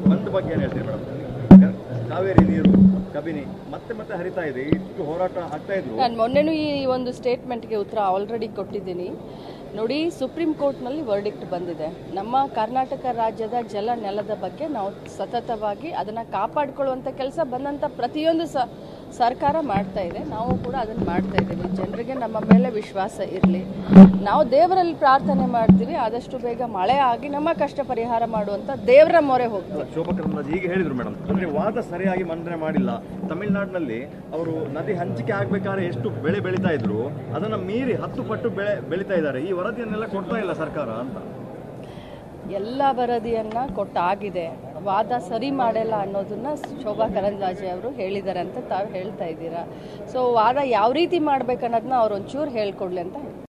ಬಂದ್ ಬಗ್ಗೆ ಏನು ಹೇಳ್ತೀರಿ ಮೇಡಮ್ ಕಾವೇರಿ ನೀರು ಕಬಿನಿ ಮತ್ತೆ ಮತ್ತೆ ಹರಿತಾ ಇದೆ ಇಷ್ಟು ಹೋರಾಟ ಆಗ್ತಾ ಇದ್ರು ನಾನು ಮೊನ್ನೆನೂ ಈ ಒಂದು ಸ್ಟೇಟ್ಮೆಂಟ್ಗೆ ಉತ್ತರ ಆಲ್ರೆಡಿ ಕೊಟ್ಟಿದ್ದೀನಿ ನೋಡಿ ಸುಪ್ರೀಂ ಕೋರ್ಟ್ನಲ್ಲಿ ವರ್ಡಿಕ್ಟ್ ಬಂದಿದೆ ನಮ್ಮ ಕರ್ನಾಟಕ ರಾಜ್ಯದ ಜಲ ನೆಲದ ಬಗ್ಗೆ ನಾವು ಸತತವಾಗಿ ಅದನ್ನು ಕಾಪಾಡಿಕೊಳ್ಳುವಂಥ ಕೆಲಸ ಬಂದಂಥ ಪ್ರತಿಯೊಂದು ಸ ಸರ್ಕಾರ ಮಾಡ್ತಾ ಇದೆ ನಾವು ಕೂಡ ಅದನ್ನು ಮಾಡ್ತಾ ಇದ್ದೀವಿ ಜನರಿಗೆ ನಮ್ಮ ಮೇಲೆ ವಿಶ್ವಾಸ ಇರಲಿ ನಾವು ದೇವರಲ್ಲಿ ಪ್ರಾರ್ಥನೆ ಮಾಡ್ತೀವಿ ಆದಷ್ಟು ಬೇಗ ಮಳೆ ಆಗಿ ನಮ್ಮ ಕಷ್ಟ ಪರಿಹಾರ ಮಾಡುವಂಥ ದೇವರ ಮೊರೆ ಹೋಗ್ತೀವಿ ಶೋಭಾ ಕರಂದ್ಲಾಜೆ ಈಗ ಹೇಳಿದ್ರು ಮೇಡಮ್ ಅಂದ್ರೆ ವಾದ ಸರಿಯಾಗಿ ಮಂಡನೆ ಮಾಡಿಲ್ಲ ತಮಿಳುನಾಡಿನಲ್ಲಿ ಅವರು ನದಿ ಹಂಚಿಕೆ ಆಗ್ಬೇಕಾದ್ರೆ ಎಷ್ಟು ಬೆಳೆ ಬೆಳೀತಾ ಇದ್ರು ಅದನ್ನ ಮೀರಿ ಹತ್ತು ಪಟ್ಟು ಬೆಳೆ ಬೆಳೀತಾ ಇದ್ದಾರೆ ಈ ವರದಿಯನ್ನೆಲ್ಲ ಕೊಡ್ತಾ ಇಲ್ಲ ಸರ್ಕಾರ ಅಂತ ಎಲ್ಲ ವರದಿಯನ್ನ ಕೊಟ್ಟಾಗಿದೆ ವಾದ ಸರಿ ಮಾಡಿಲ್ಲ ಅನ್ನೋದನ್ನ ಶೋಭಾ ಕರಂದ್ಲಾಜೆ ಅವರು ಹೇಳಿದ್ದಾರೆ ಅಂತ ತಾವು ಹೇಳ್ತಾ ಇದ್ದೀರಾ ಸೊ ವಾದ ಯಾವ ರೀತಿ ಮಾಡ್ಬೇಕನ್ನೋದನ್ನ ಅವ್ರು ಒಂಚೂರು ಹೇಳ್ಕೊಡ್ಲಿ ಅಂತ